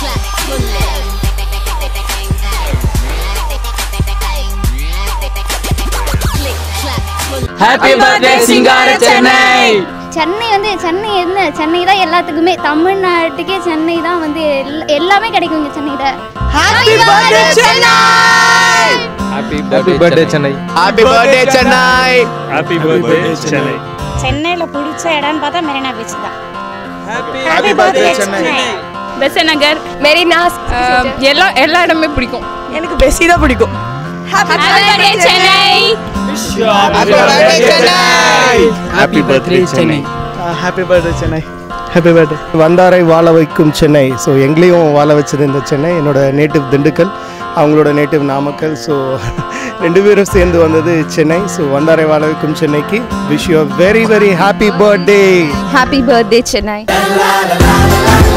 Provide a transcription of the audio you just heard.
happy birthday சிங்கார சென்னை சென்னை வந்து சென்னை என்ன சென்னை தான் எல்லாத்துக்குமே தமிழ்நாட்டுக்கே சென்னை தான் வந்து எல்- எல்லாமே கிடைக்கும் இங்க சென்னையில happy birthday Chennai happy birthday Chennai happy birthday Chennai happy birthday Chennai சென்னையில் பிடிச்ச இடம்னு பார்த்தா மெரினா பீச் தான் ஹாப்பி பர்த்டே சென்னை பெசன் நகர் மெரினாஸ் எல்லா எல்லா இடமே பிடிக்கும் எனக்கு பெஸ்ஸி தான் பிடிக்கும் Chennai happy birthday Chennai happy birthday Chennai happy birthday Chennai happy birthday வந்தாரை வாழ வைக்கும் சென்னை ஸோ எங்களையும் வாழ வச்சது இந்த சென்னை என்னோட நேட்டிவ் திண்டுக்கல் அவங்களோட நேட்டிவ் நாமக்கல் ஸோ ரெண்டு பேரும் சேர்ந்து வந்தது சென்னை ஸோ வந்தாரை வாழ வைக்கும் சென்னைக்கு wish you very very happy birthday happy birthday Chennai